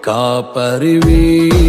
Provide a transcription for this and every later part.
కాపరివి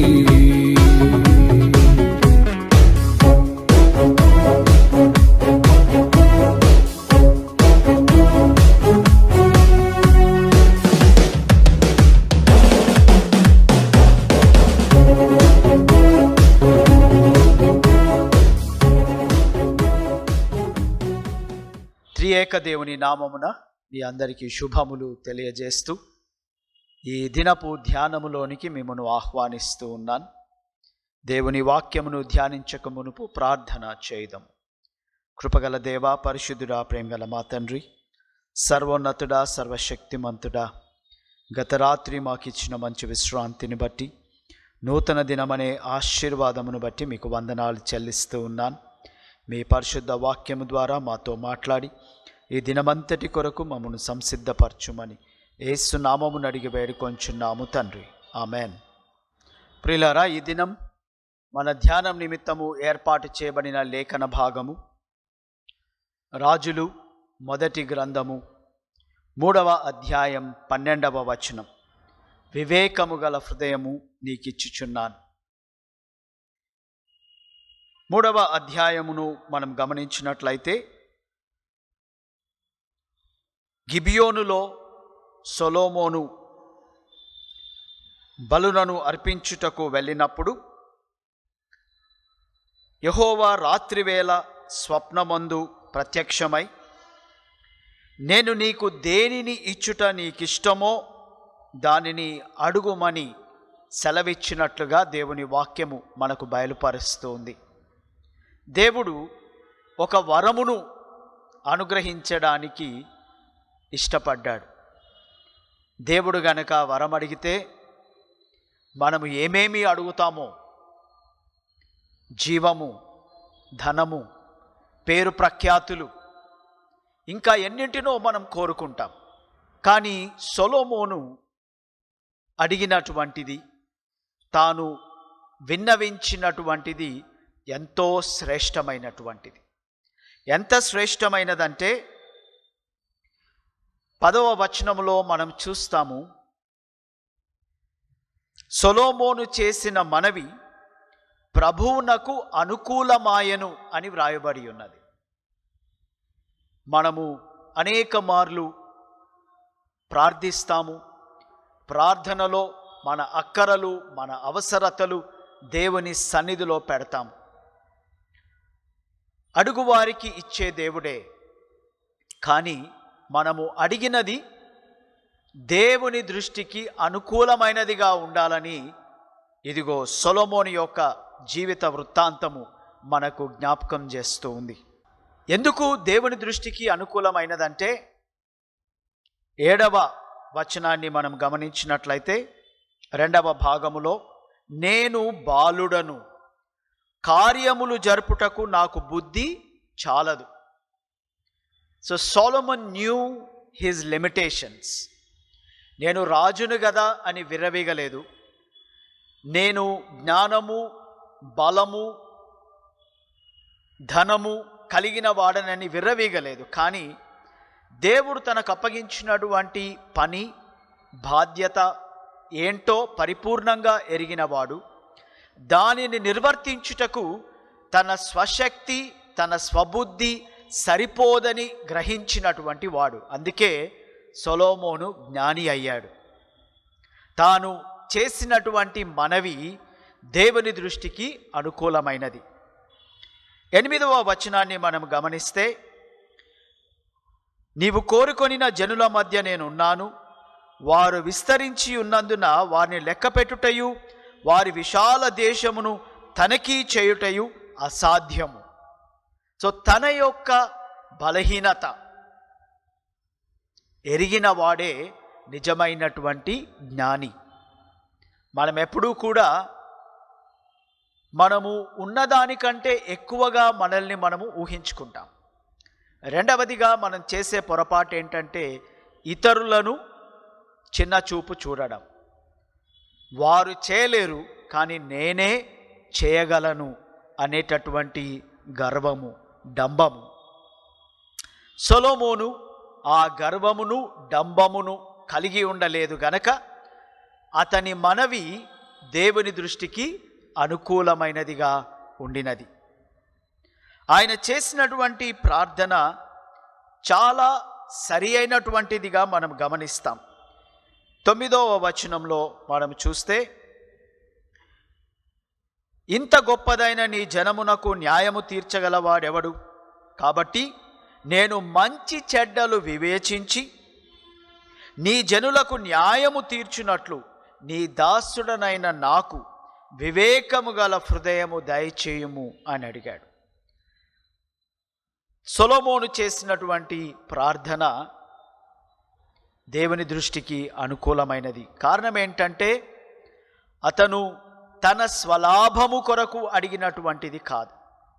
త్రియేక దేవుని నామమున మీ అందరికీ శుభములు తెలియజేస్తూ ఈ దినపు ధ్యానములోనికి మిమ్మను ఆహ్వానిస్తూ ఉన్నాను దేవుని వాక్యమును ధ్యానించక మునుపు ప్రార్థన చేయదం కృపగల దేవా పరిశుద్ధుడా ప్రేమగల మా తండ్రి సర్వోన్నతుడా సర్వశక్తిమంతుడా గత రాత్రి మాకిచ్చిన మంచి విశ్రాంతిని బట్టి నూతన దినమనే ఆశీర్వాదమును బట్టి మీకు వందనాలు చెల్లిస్తూ ఉన్నాను మీ పరిశుద్ధ వాక్యము ద్వారా మాతో మాట్లాడి ఈ దినమంతటి కొరకు మమ్మను సంసిద్ధపరచుమని ఏసు నామమును అడిగి వేడుకొంచున్నాము తండ్రి ఆమెన్ ప్రియులారా ఈ దినం మన ధ్యానం నిమిత్తము ఏర్పాటు చేయబడిన లేఖన భాగము రాజులు మొదటి గ్రంథము మూడవ అధ్యాయం పన్నెండవ వచనం వివేకము గల హృదయము నీకిచ్చుచున్నాను మూడవ అధ్యాయమును మనం గమనించినట్లయితే గిబియోనులో సొలోమోను బలునను అర్పించుటకు వెళ్ళినప్పుడు యహోవా రాత్రివేళ స్వప్నమందు ప్రత్యక్షమై నేను నీకు దేనిని ఇచ్చుట నీకిష్టమో దానిని అడుగుమని సెలవిచ్చినట్లుగా దేవుని వాక్యము మనకు బయలుపరుస్తుంది దేవుడు ఒక వరమును అనుగ్రహించడానికి ఇష్టపడ్డాడు దేవుడు గనక వరం అడిగితే మనము ఏమేమి అడుగుతామో జీవము ధనము పేరు ప్రఖ్యాతులు ఇంకా ఎన్నింటినో మనం కోరుకుంటాం కానీ సొలోమోను అడిగినటువంటిది తాను విన్నవించినటువంటిది ఎంతో శ్రేష్టమైనటువంటిది ఎంత శ్రేష్టమైనదంటే పదవ వచనములో మనం చూస్తాము సొలోమోను చేసిన మనవి ప్రభువునకు అనుకూలమాయను అని వ్రాయబడి ఉన్నది మనము అనేక మార్లు ప్రార్థిస్తాము ప్రార్థనలో మన అక్కరలు మన అవసరతలు దేవుని సన్నిధిలో పెడతాము అడుగువారికి ఇచ్చే దేవుడే కానీ మనము అడిగినది దేవుని దృష్టికి అనుకూలమైనదిగా ఉండాలని ఇదిగో సొలమోని యొక్క జీవిత వృత్తాంతము మనకు జ్ఞాపకం చేస్తూ ఉంది ఎందుకు దేవుని దృష్టికి అనుకూలమైనదంటే ఏడవ వచనాన్ని మనం గమనించినట్లయితే రెండవ భాగములో నేను బాలుడను కార్యములు జరుపుటకు నాకు బుద్ధి చాలదు so Solomon knew his limitations నేను రాజును గదా అని విర్రవీగలేదు నేను జ్ఞానము బలము ధనము కలిగిన వాడనని విర్రవీగలేదు కానీ దేవుడు తనకు అప్పగించినటువంటి పని బాధ్యత ఏంటో పరిపూర్ణంగా ఎరిగినవాడు దానిని నిర్వర్తించుటకు తన స్వశక్తి తన స్వబుద్ధి సరిపోదని గ్రహించినటువంటి వాడు అందుకే సొలోమోను జ్ఞాని అయ్యాడు తాను చేసినటువంటి మనవి దేవుని దృష్టికి అనుకూలమైనది ఎనిమిదవ వచనాన్ని మనం గమనిస్తే నీవు కోరుకొనిన జనుల మధ్య నేనున్నాను వారు విస్తరించి ఉన్నందున వారిని లెక్కపెట్టుటయు వారి విశాల దేశమును తనఖీ చేయుటయు అసాధ్యము సో తన యొక్క బలహీనత ఎరిగిన వాడే నిజమైనటువంటి జ్ఞాని మనం ఎప్పుడూ కూడా మనము ఉన్నదానికంటే ఎక్కువగా మనల్ని మనము ఊహించుకుంటాం రెండవదిగా మనం చేసే పొరపాటు ఏంటంటే ఇతరులను చిన్న చూపు చూడడం వారు చేయలేరు కానీ నేనే చేయగలను అనేటటువంటి గర్వము డంబము సొలోమోను ఆ గర్వమును డంబమును కలిగి ఉండలేదు గనక అతని మనవి దేవుని దృష్టికి అనుకూలమైనదిగా ఉండినది ఆయన చేసినటువంటి ప్రార్థన చాలా సరి అయినటువంటిదిగా మనం గమనిస్తాం తొమ్మిదవ వచనంలో మనం చూస్తే ఇంత గొప్పదైన నీ జనమునకు న్యాయము తీర్చగలవాడెవడు కాబట్టి నేను మంచి చెడ్డలు వివేచించి నీ జనులకు న్యాయము తీర్చునట్లు నీ దాసుడనైన నాకు వివేకము గల హృదయము దయచేయుము అని అడిగాడు సొలోమోను చేసినటువంటి ప్రార్థన దేవుని దృష్టికి అనుకూలమైనది కారణం ఏంటంటే అతను తన స్వలాభము కొరకు అడిగినటువంటిది కాదు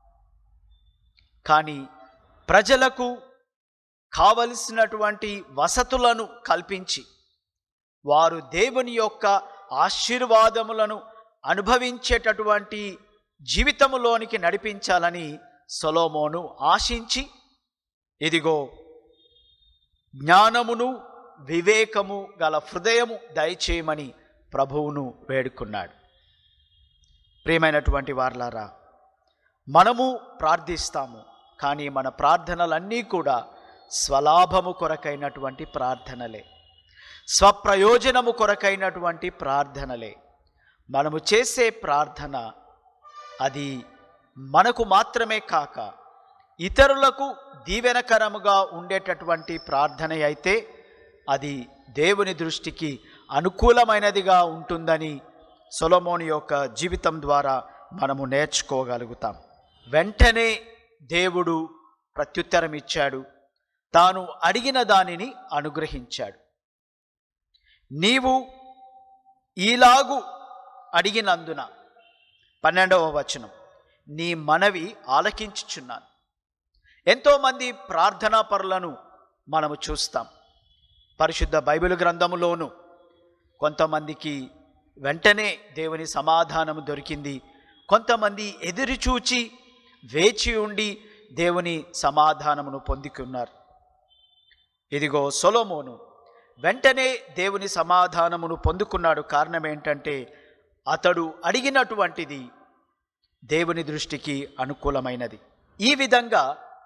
కానీ ప్రజలకు కావలసినటువంటి వసతులను కల్పించి వారు దేవుని యొక్క ఆశీర్వాదములను అనుభవించేటటువంటి జీవితములోనికి నడిపించాలని సొలోమోను ఆశించి ఇదిగో జ్ఞానమును వివేకము గల హృదయము దయచేయమని ప్రభువును వేడుకున్నాడు ప్రియమైనటువంటి వార్లారా మనము ప్రార్థిస్తాము కానీ మన ప్రార్థనలన్నీ కూడా స్వలాభము కొరకైనటువంటి ప్రార్థనలే స్వప్రయోజనము కొరకైనటువంటి ప్రార్థనలే మనము చేసే ప్రార్థన అది మనకు మాత్రమే కాక ఇతరులకు దీవెనకరముగా ఉండేటటువంటి ప్రార్థన అయితే అది దేవుని దృష్టికి అనుకూలమైనదిగా ఉంటుందని సొలమోని యొక్క జీవితం ద్వారా మనము నేర్చుకోగలుగుతాం వెంటనే దేవుడు ప్రత్యుత్తరం ఇచ్చాడు తాను అడిగిన దానిని అనుగ్రహించాడు నీవు ఈలాగు అడిగినందున పన్నెండవ వచనం నీ మనవి ఆలకించుచున్నాను ఎంతోమంది ప్రార్థనా పరులను మనము చూస్తాం పరిశుద్ధ బైబిల్ గ్రంథములోను కొంతమందికి వెంటనే దేవుని సమాధానము దొరికింది కొంతమంది ఎదురుచూచి వేచి ఉండి దేవుని సమాధానమును పొందుకున్నారు ఇదిగో సొలోమోను వెంటనే దేవుని సమాధానమును పొందుకున్నాడు కారణం ఏంటంటే అతడు అడిగినటువంటిది దేవుని దృష్టికి అనుకూలమైనది ఈ విధంగా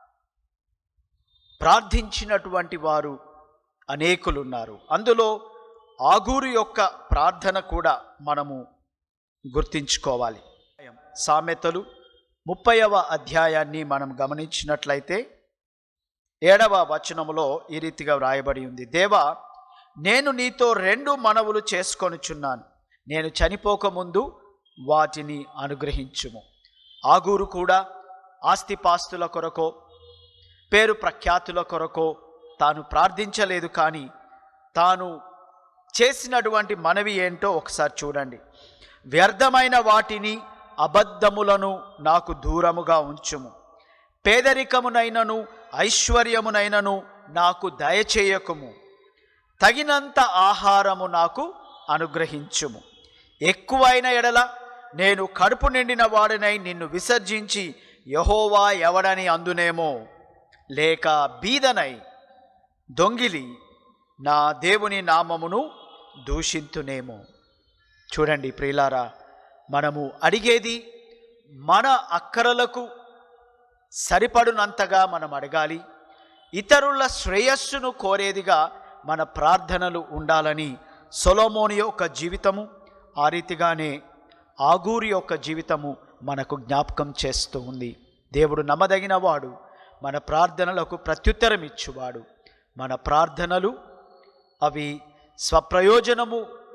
ప్రార్థించినటువంటి వారు అనేకులున్నారు అందులో ఆగూరు యొక్క ప్రార్థన కూడా మనము గుర్తించుకోవాలి సామెతలు ముప్పైవ అధ్యాయాన్ని మనం గమనించినట్లయితే ఏడవ వచనములో ఈ రీతిగా వ్రాయబడి ఉంది దేవా నేను నీతో రెండు మనవులు చేసుకొనుచున్నాను నేను చనిపోకముందు వాటిని అనుగ్రహించుము ఆగూరు కూడా ఆస్తిపాస్తుల కొరకో పేరు ప్రఖ్యాతుల కొరకో తాను ప్రార్థించలేదు కానీ తాను చేసినటువంటి మనవి ఏంటో ఒకసారి చూడండి వ్యర్థమైన వాటిని అబద్ధములను నాకు దూరముగా ఉంచుము పేదరికమునైనను ఐశ్వర్యమునైనను నాకు దయచేయకుము తగినంత ఆహారము నాకు అనుగ్రహించుము ఎక్కువైన ఎడల నేను కడుపు నిండిన వాడినై నిన్ను విసర్జించి యహోవా ఎవడని అందునేమో లేక బీదనై దొంగిలి నా దేవుని నామమును దూషింతునేమో చూడండి ప్రియులారా మనము అడిగేది మన అక్కరలకు సరిపడునంతగా మనం అడగాలి ఇతరుల శ్రేయస్సును కోరేదిగా మన ప్రార్థనలు ఉండాలని సొలోమోని యొక్క జీవితము ఆ రీతిగానే ఆగూరి యొక్క జీవితము మనకు జ్ఞాపకం చేస్తూ ఉంది దేవుడు నమ్మదగిన వాడు మన ప్రార్థనలకు ప్రత్యుత్తరం ఇచ్చువాడు మన ప్రార్థనలు అవి స్వప్రయోజనము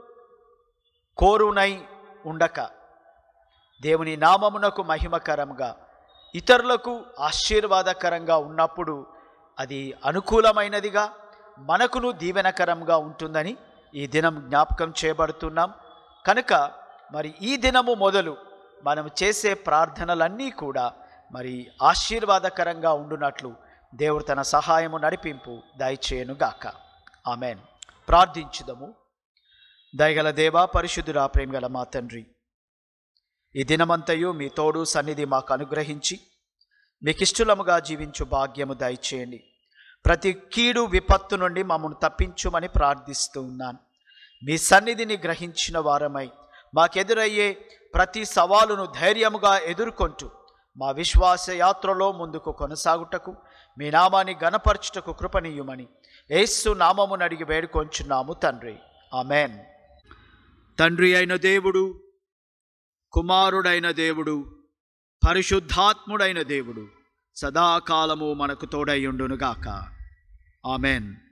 కోరునై ఉండక దేవుని నామమునకు మహిమకరంగా ఇతరులకు ఆశీర్వాదకరంగా ఉన్నప్పుడు అది అనుకూలమైనదిగా మనకును దీవెనకరంగా ఉంటుందని ఈ దినం జ్ఞాపకం చేయబడుతున్నాం కనుక మరి ఈ దినము మొదలు మనం చేసే ప్రార్థనలన్నీ కూడా మరి ఆశీర్వాదకరంగా ఉండునట్లు దేవుడు తన సహాయము నడిపింపు దయచేయనుగాక ఆమెన్ ప్రార్థించుదము దయగల దేవా పరిశుద్ధురా ప్రేమగల మా తండ్రి ఈ దినమంతయు మీ తోడు సన్నిధి మాకు అనుగ్రహించి మీకిష్టలముగా జీవించు భాగ్యము దయచేయండి ప్రతి కీడు విపత్తు నుండి మమ్మల్ని తప్పించుమని ప్రార్థిస్తూ ఉన్నాను మీ సన్నిధిని గ్రహించిన వారమై మాకెదురయ్యే ప్రతి సవాలును ధైర్యముగా ఎదుర్కొంటూ మా విశ్వాస యాత్రలో ముందుకు కొనసాగుటకు మీ నామాన్ని గణపరచుటకు కృపనీయుమని యేసు నామమును అడిగి వేడుకొంచున్నాము తండ్రి ఆమెన్ తండ్రి అయిన దేవుడు కుమారుడైన దేవుడు పరిశుద్ధాత్ముడైన దేవుడు సదాకాలము మనకు తోడైయుండునుగాక ఆమెన్